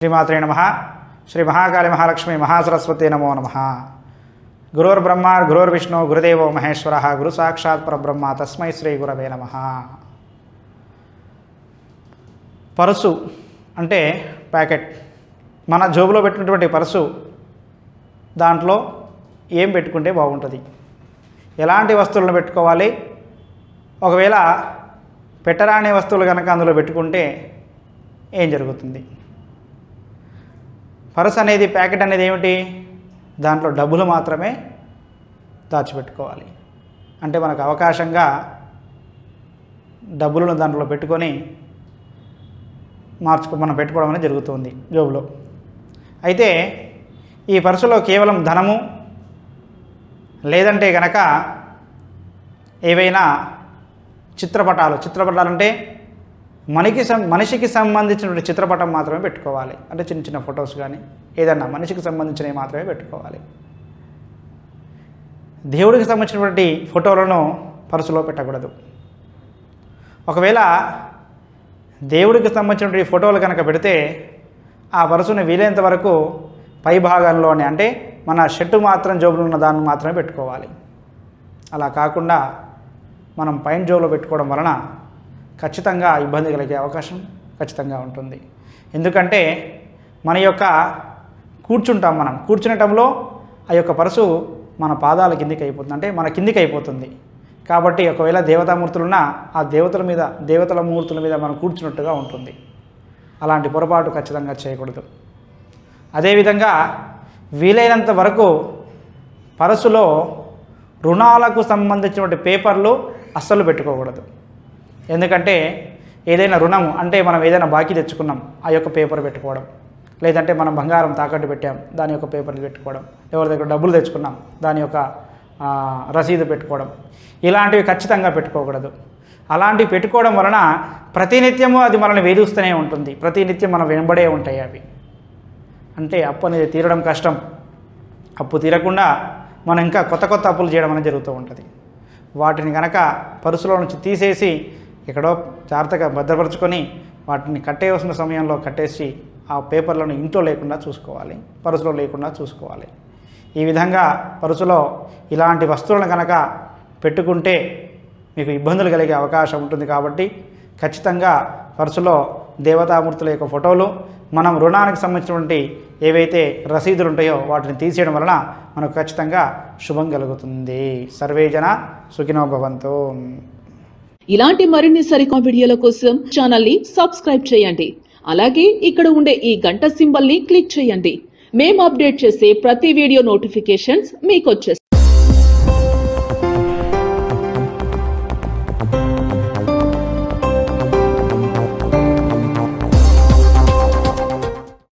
శ్రీమాత్రే నమ శ్రీ మహాకాళి మహాలక్ష్మి మహాసరస్వతి నమో నమ గురోర్బ్రహ్మ గురోర్విష్ణు గురుదేవో మహేశ్వర గురు సాక్షాత్ పరబ్రహ్మ తస్మై శ్రీ గురవే నమ పర్సు అంటే ప్యాకెట్ మన జోబులో పెట్టినటువంటి పర్సు దాంట్లో ఏం పెట్టుకుంటే బాగుంటుంది ఎలాంటి వస్తువులను పెట్టుకోవాలి ఒకవేళ పెట్టరాని వస్తువులు కనుక అందులో పెట్టుకుంటే ఏం జరుగుతుంది పర్స్ అనేది ప్యాకెట్ అనేది ఏమిటి దాంట్లో డబ్బులు మాత్రమే దాచిపెట్టుకోవాలి అంటే మనకు అవకాశంగా డబ్బులను దాంట్లో పెట్టుకొని మార్చుకో మనం పెట్టుకోవడం అనేది జరుగుతుంది జోబులో అయితే ఈ పర్సులో కేవలం ధనము లేదంటే గనక ఏవైనా చిత్రపటాలు చిత్రపటాలు అంటే మనకి సం మనిషికి సంబంధించినటువంటి చిత్రపటం మాత్రమే పెట్టుకోవాలి అంటే చిన్న చిన్న ఫొటోస్ కానీ ఏదన్నా మనిషికి సంబంధించినవి మాత్రమే పెట్టుకోవాలి దేవుడికి సంబంధించినటువంటి ఫోటోలను పర్సులో పెట్టకూడదు ఒకవేళ దేవుడికి సంబంధించినటువంటి ఫోటోలు కనుక పెడితే ఆ పర్సుని వీలైనంత వరకు పై భాగంలోనే అంటే మన షర్టు మాత్రం జోబులు ఉన్న దాన్ని మాత్రమే పెట్టుకోవాలి అలా కాకుండా మనం పైన జోబులో పెట్టుకోవడం వలన ఖచ్చితంగా ఇబ్బంది కలిగే అవకాశం ఖచ్చితంగా ఉంటుంది ఎందుకంటే మన యొక్క కూర్చుంటాం మనం కూర్చునేటంలో ఆ యొక్క పరసు మన పాదాల కిందికి అయిపోతుంది అంటే మన కిందికి అయిపోతుంది కాబట్టి ఒకవేళ దేవతామూర్తులున్నా ఆ దేవతల మీద దేవతల మూర్తుల మీద మనం కూర్చున్నట్టుగా ఉంటుంది అలాంటి పొరపాటు ఖచ్చితంగా చేయకూడదు అదేవిధంగా వీలైనంత వరకు పరసులో రుణాలకు సంబంధించినటువంటి పేపర్లు అస్సలు పెట్టుకోకూడదు ఎందుకంటే ఏదైనా రుణము అంటే మనం ఏదైనా బాకీ తెచ్చుకున్నాం ఆ యొక్క పేపర్ పెట్టుకోవడం లేదంటే మనం బంగారం తాకట్టు పెట్టాం దాని యొక్క పేపర్లు పెట్టుకోవడం ఎవరి దగ్గర డబ్బులు తెచ్చుకున్నాం దాని యొక్క ఆ, రసీదు పెట్టుకోవడం ఇలాంటివి ఖచ్చితంగా పెట్టుకోకూడదు అలాంటివి పెట్టుకోవడం వలన ప్రతినిత్యము అది మనల్ని వేధిస్తూనే ఉంటుంది ప్రతినిత్యం మనం వెంబడే ఉంటాయి అవి అంటే అప్పు అనేది తీరడం కష్టం అప్పు తీరకుండా మనం ఇంకా కొత్త కొత్త అప్పులు చేయడం అనేది జరుగుతూ ఉంటుంది వాటిని కనుక పరుసులో నుంచి తీసేసి ఎక్కడో జాగ్రత్తగా భద్రపరుచుకొని వాటిని కట్టేయవలసిన సమయంలో కట్టేసి ఆ పేపర్లను ఇంట్లో లేకుండా చూసుకోవాలి పరుసులో లేకుండా చూసుకోవాలి ఈ విధంగా పరుసులో ఇలాంటి వస్తువులను కనుక పెట్టుకుంటే మీకు ఇబ్బందులు కలిగే అవకాశం ఉంటుంది కాబట్టి ఖచ్చితంగా పర్సులో దేవతామూర్తుల యొక్క ఫోటోలు మనం రుణానికి సంబంధించినటువంటి ఏవైతే రసీదులు ఉంటాయో వాటిని తీసేయడం వలన మనకు ఖచ్చితంగా శుభం కలుగుతుంది సర్వే జన సుఖినో భవంతు ఇలాంటి మరిన్ని సరికొత్త వీడియోల కోసం ఛానల్ ని సబ్స్క్రైబ్ చేయండి అలాగే ఇక్కడ ఉండే ఈ గంట సింబల్ ని క్లిక్ చేయండి మేము అప్డేట్ చేసే ప్రతి వీడియో నోటిఫికేషన్స్ మీకు